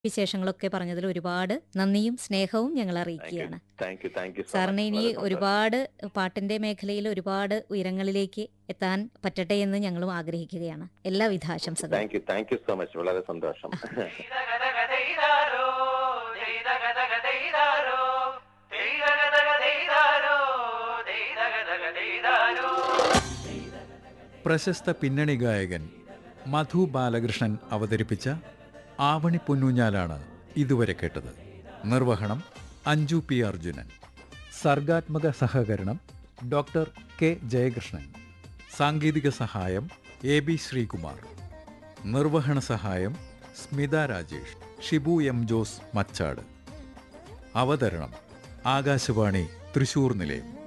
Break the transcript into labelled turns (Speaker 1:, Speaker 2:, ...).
Speaker 1: വിശേഷങ്ങളൊക്കെ പറഞ്ഞതിൽ ഒരുപാട് നന്ദിയും സ്നേഹവും ഞങ്ങൾ അറിയിക്കുകയാണ്
Speaker 2: താങ്ക് യു താങ്ക് യു
Speaker 1: സാറിന് ഇനി ഒരുപാട് പാട്ടിന്റെ മേഖലയിൽ ഒരുപാട് ഉയരങ്ങളിലേക്ക് എത്താൻ പറ്റട്ടെ എന്ന് ഞങ്ങളും ആഗ്രഹിക്കുകയാണ് എല്ലാവിധ ആശംസകളും
Speaker 2: thank you thank you so much വളരെ സന്തോഷം
Speaker 3: പ്രശസ്ത പിന്നണി ഗായകൻ മധു ബാലകൃഷ്ണൻ അവതരിപ്പിച്ച ആവണി പൊന്നൂഞ്ഞാലാണ് ഇതുവരെ കേട്ടത് നിർവഹണം അഞ്ജു പി അർജുനൻ സർഗാത്മക സഹകരണം ഡോക്ടർ കെ ജയകൃഷ്ണൻ സാങ്കേതിക സഹായം എ ബി ശ്രീകുമാർ നിർവഹണ സഹായം സ്മിത രാജേഷ് ഷിബു എം ജോസ് മച്ചാട് അവതരണം ആകാശവാണി തൃശൂർ നിലയം